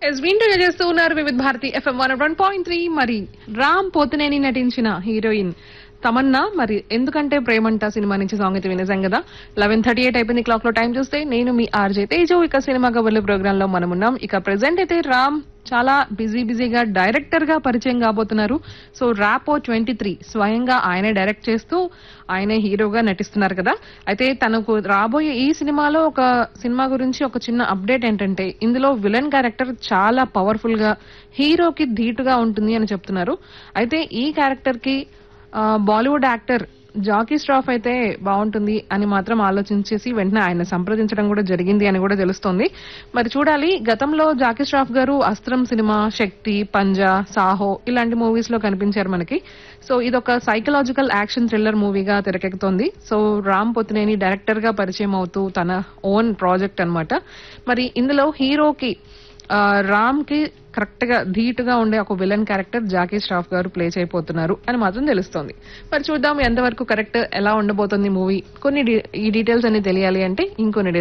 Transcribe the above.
yes వింటూ చేస్తూ ఉన్నారు Vividh Bharati FM one one point three మరి రామ్ పోతినేని నటించిన హీరోయిన్ తమన్నా మరి ఎందుకంటే ప్రేమంట సినిమా నుంచి సాంగ్ అయితే వినేసాం కదా లెవెన్ థర్టీ ఎయిట్ అయిపోయింది క్లాక్ లో టైం చూస్తే నేను మీ ఆర్జే తేజు ఇక సినిమా కబుర్ల ప్రోగ్రామ్ లో మనం ఉన్నాం ఇక ప్రెసెంట్ అయితే రామ్ చాలా బిజీ బిజీగా డైరెక్టర్ గా పరిచయం కాబోతున్నారు సో ర్యాపో ట్వంటీ త్రీ స్వయంగా ఆయనే డైరెక్ట్ చేస్తూ ఆయనే హీరోగా నటిస్తున్నారు కదా అయితే తనకు రాబోయే ఈ సినిమాలో ఒక సినిమా గురించి ఒక చిన్న అప్డేట్ ఏంటంటే ఇందులో విలన్ క్యారెక్టర్ చాలా పవర్ఫుల్ గా హీరోకి ధీటుగా ఉంటుంది అని చెప్తున్నారు అయితే ఈ క్యారెక్టర్ కి ఆ, బాలీవుడ్ యాక్టర్ జాకీ ష్రాఫ్ అయితే బాగుంటుంది అని మాత్రం ఆలోచించేసి వెంటనే ఆయన సంప్రదించడం కూడా జరిగింది అని కూడా తెలుస్తోంది మరి చూడాలి గతంలో జాకీ ష్రాఫ్ గారు అస్త్రం సినిమా శక్తి పంజా సాహో ఇలాంటి మూవీస్ లో కనిపించారు మనకి సో ఇదొక సైకలాజికల్ యాక్షన్ థ్రిల్లర్ మూవీగా తెరకెక్కుతోంది సో రామ్ పొత్తినేని డైరెక్టర్ గా పరిచయం అవుతూ తన ఓన్ ప్రాజెక్ట్ అన్నమాట మరి ఇందులో హీరోకి ఆ, రామ్ కి కరెక్ట్ గా ధీటుగా ఉండే ఒక విలన్ క్యారెక్టర్ జాకీ ష్రాఫ్ గారు ప్లే చేయబోతున్నారు అని మాత్రం తెలుస్తోంది మరి చూద్దాం ఎంతవరకు కరెక్ట్ ఎలా ఉండబోతుంది మూవీ కొన్ని డీ- ఈ డీటెయిల్స్ అన్ని తెలియాలి అంటే ఇంకొన్ని